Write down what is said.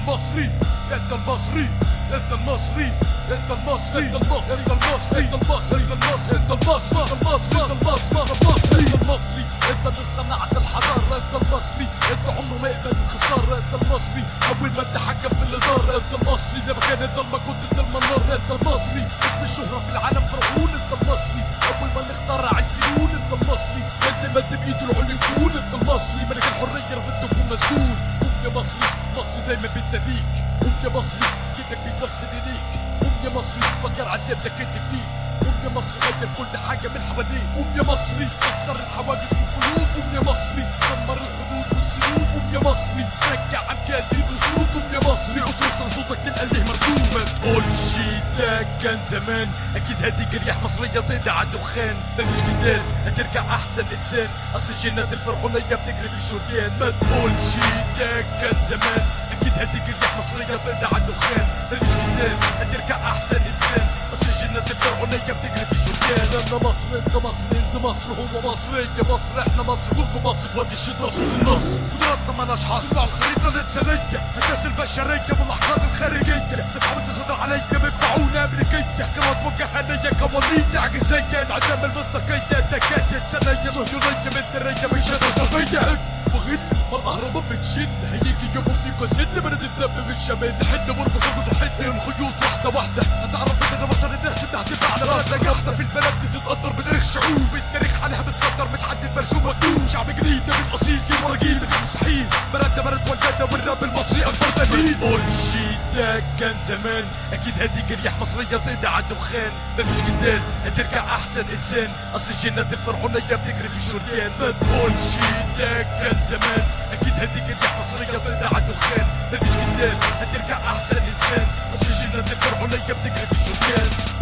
المصري انت المصري انت المصري انت المصري انت المصري انت المصري انت المصري انت المصري انت المصري انت المصري انت المصري انت المصري انت المصري انت اللي صنعت الحضاره انت المصري انت عمره ما يقبل الخساره انت المصري اول ما تحكم في الاداره انت المصري لما كان الضلمه كنت الضلمه النار انت المصري اسم الشهره في العالم فرعون انت المصري اول ما نخترع الفنون انت المصري انت مد بايده العليا يكون انت المصري ملك الحريه رفض تكون مسجون قوم يا مصري مصري دايما بتناديك قوم يا مصري جدك بيتوسل اليك قوم يا مصري فكر عذابتك اللي فيك قوم يا مصري غير كل حاجه من حواليك قوم يا مصري كسر الحواجز والقلوب قوم يا مصري دمر الحدود والسلوك قوم يا مصري رجع امجادي بالصوت قوم يا مصري اصرخ صوتك تلقى ليه مردود ما تقولش ده كان زمان اكيد هتيجي رياح مصريه تقضي على الدخان مفيش جدال هترجع احسن انسان اصل الجينات الفرعونيه بتجري في الشريان ما تقولش ده كان زمان اكيد هتيجي رياح مصريه تقضي على الدخان مفيش جدال هترجع احسن انسان اصل الجينات الفرعونيه بتجري في الشريان انا مصر انت مصر انت مصر هو مصري يا مصر احنا مصر كلكم مصر في وادي الشتا نصر النصر قدراتنا مالهاش حصر على الخريطه الانسانيه اساس البشريه والاحقاد الخارجيه بتحاول تسيطر عليا بمعونه امريكيه كمان موجهه ليا قوانين تعجيزيه انعدام المصداقيه تكاتت سنيه صهيونيه من دريه من شده صفيه وغل ما الاهرامات بتشل هيجي يوم فيكو سن بلد الدم بالشمال نحن مربط ونحن الخيوط واحده واحده هتعرف مننا مثلا الناس اللي هتبقى على راسك واحده في البلد دي تتقدر بتاريخ شعوب التاريخ عليها متصدر متحدد مرسوم مكتوب شعب جديد من الاصيل جيل ورا جيل مش مستحيل بلدنا بلد والجنه والراب المصري اكبر دليل قولش ده كان زمان اكيد هتيجي رياح مصريه تقضي على الدخان مفيش جدال هترجع احسن انسان اصل الجينات الفرعونيه بتجري في الشريان ما تقولش ده كان زمان اكيد هتيجي رياح مصريه تقضي على الدخان مفيش جدال هترجع احسن انسان اصل الجينات الفرعونيه بتجري في الشريان